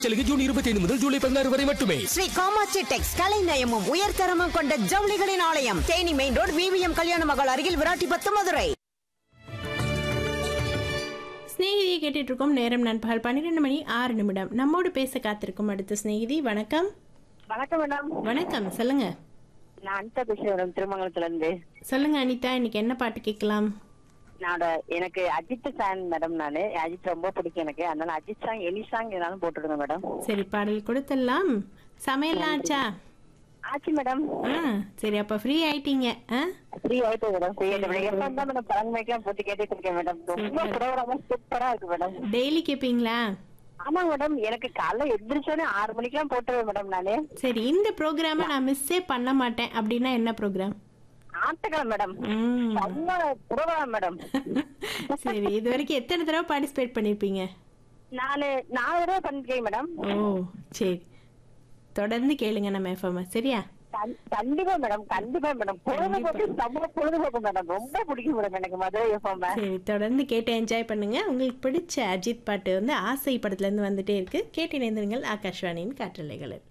சலுகை ஜூன் இருபத்தி ஐந்து முதல் ஜூலை பதினாறு வரை மட்டுமே ஸ்ரீ காமாட்சி டெக்ஸ் கலை நயமும் உயர்தரமும் கொண்ட ஜவுளிகளின் ஆலயம் தேனி மெயின் ரோடு விவிஎம் கல்யாண மகள் அருகில் விராட்டிபத்து மதுரை ஸ்நேகிதியை கேட்டுட்டு இருக்கோம் நேரம் நண்பகல் பன்னிரெண்டு மணி ஆறு நிமிடம் நம்மோடு பேச காத்திருக்கும் அடுத்த ஸ்நேகிதி வணக்கம் வணக்கம் மேடம் வணக்கம் சொல்லுங்க நான் அனிதா பேசுறேன் மேடம் திருமங்கலத்துல இருந்து சொல்லுங்க அனிதா இன்னைக்கு என்ன பாட்டு கேட்கலாம் நான் எனக்கு அஜித் ஃபேன் மேடம் நானு அஜித் ரொம்ப பிடிக்கும் எனக்கு அதனால அஜித் சாங் எனி சாங் என்னாலும் போட்டுடுங்க மேடம் சரி பாடல் கொடுத்துடலாம் சமையல்லாம் ஆச்சா ஆச்சு மேடம் ஆ சரி அப்ப ஃப்ரீ ஆயிட்டீங்க ஆ ஃப்ரீ ஆயிட்டு மேடம் ஃப்ரீ ஆயிட்டு மேடம் எப்ப தான் மேடம் பழங்கமைக்கெல்லாம் போட்டு கேட்டுட்டு இருக்கேன் மேடம் ரொம்ப ப்ரோக்ராமா சூப்பரா இருக்கு மேடம் டெய்லி கேட்பீங்களா ஆமா மேடம் எனக்கு காலைல எந்திரிச்சோடனே ஆறு மணிக்கெல்லாம் போட்டுருவேன் மேடம் நானு சரி இந்த ப்ரோக்ராமை நான் மிஸ்ஸே பண்ண மாட்டேன் அப்படின்னா என்ன ப்ரோக்ராம் ஆட்டுக்கலாம் மேடம் ம் செம்ம ப்ரோக்ராம் மேடம் சரி இது வரைக்கும் எத்தனை தடவை பார்ட்டிசிபேட் பண்ணியிருப்பீங்க நானு நாலு தடவை பண்ணிருக்கேன் மேடம் ஓ சரி தொடர்ந்து கேளுங்க நம்ம எஃப்எம் சரியா கண்- கண்டிப்பா மேடம் கண்டிப்பா மேடம் பொழுதுபோக்கு செம்ம பொழுதுபோக்கு மேடம் ரொம்ப பிடிக்கும் மேடம் எனக்கு மதுரை எஃப்எம் சரி தொடர்ந்து கேட்டு என்ஜாய் பண்ணுங்க உங்களுக்கு பிடிச்ச அஜித் பாட்டு வந்து ஆசை படத்துல இருந்து வந்துட்டே இருக்கு கேட்டு இணைந்திருங்கள் ஆகாஷ்வாணியின் காற்றலைகளில்